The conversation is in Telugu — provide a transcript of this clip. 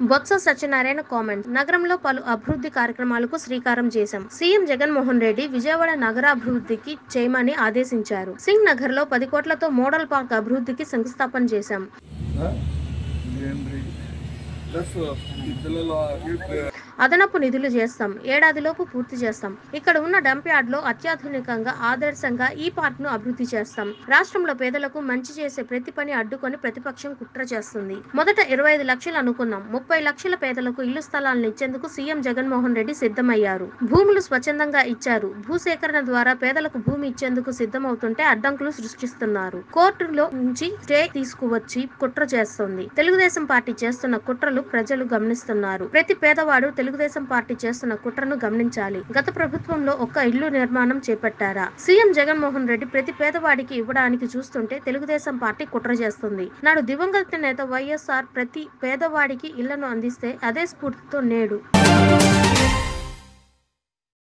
బొత్స సత్యనారాయణ కామెంట్ నగరంలో పలు అభివృద్ధి కార్యక్రమాలకు శ్రీకారం చేశాం సీఎం జగన్మోహన్ రెడ్డి విజయవాడ నగరాభివృద్ధికి చేయమని ఆదేశించారు సింగ్ నగర్ లో పది కోట్లతో మోడల్ పార్క్ అభివృద్ధికి శంకుస్థాపన చేశాం ఏంటి ప్లస్ ఈ పిల్లలు అవి అదనపు నిధులు చేస్తాం ఏడాదిలోపు పూర్తి చేస్తాం ఇక్కడ ఉన్న డంప్ యార్డ్ లో అత్యాధునికంగా ఆదర్శంగా ఈ పార్క్ ను అభివృద్ధి చేస్తాం రాష్ట్రంలో పేదలకు మంచి చేసే ప్రతి పని అడ్డుకొని ప్రతిపక్షం కుట్ర చేస్తుంది మొదట ఇరవై ఐదు లక్షలు అనుకున్నాం ముప్పై లక్షల పేదలకు ఇల్లు స్థలాలను ఇచ్చేందుకు సీఎం జగన్మోహన్ రెడ్డి సిద్ధమయ్యారు భూములు స్వచ్ఛందంగా ఇచ్చారు భూసేకరణ ద్వారా పేదలకు భూమి ఇచ్చేందుకు సిద్ధమవుతుంటే అడ్డంకులు సృష్టిస్తున్నారు కోర్టులో నుంచి స్టే తీసుకువచ్చి కుట్ర చేస్తుంది తెలుగుదేశం పార్టీ చేస్తున్న కుట్రలు ప్రజలు గమనిస్తున్నారు ప్రతి పేదవాడు తెలుగుదేశం పార్టీ చేస్తున్న కుట్రను గమనించాలి గత ప్రభుత్వంలో ఒక్క ఇల్లు నిర్మాణం చేపట్టారా సీఎం జగన్మోహన్ రెడ్డి ప్రతి పేదవాడికి ఇవ్వడానికి చూస్తుంటే తెలుగుదేశం పార్టీ కుట్ర చేస్తుంది నాడు దివంగత నేత వైఎస్ఆర్ ప్రతి పేదవాడికి ఇళ్లను అందిస్తే అదే స్ఫూర్తితో నేడు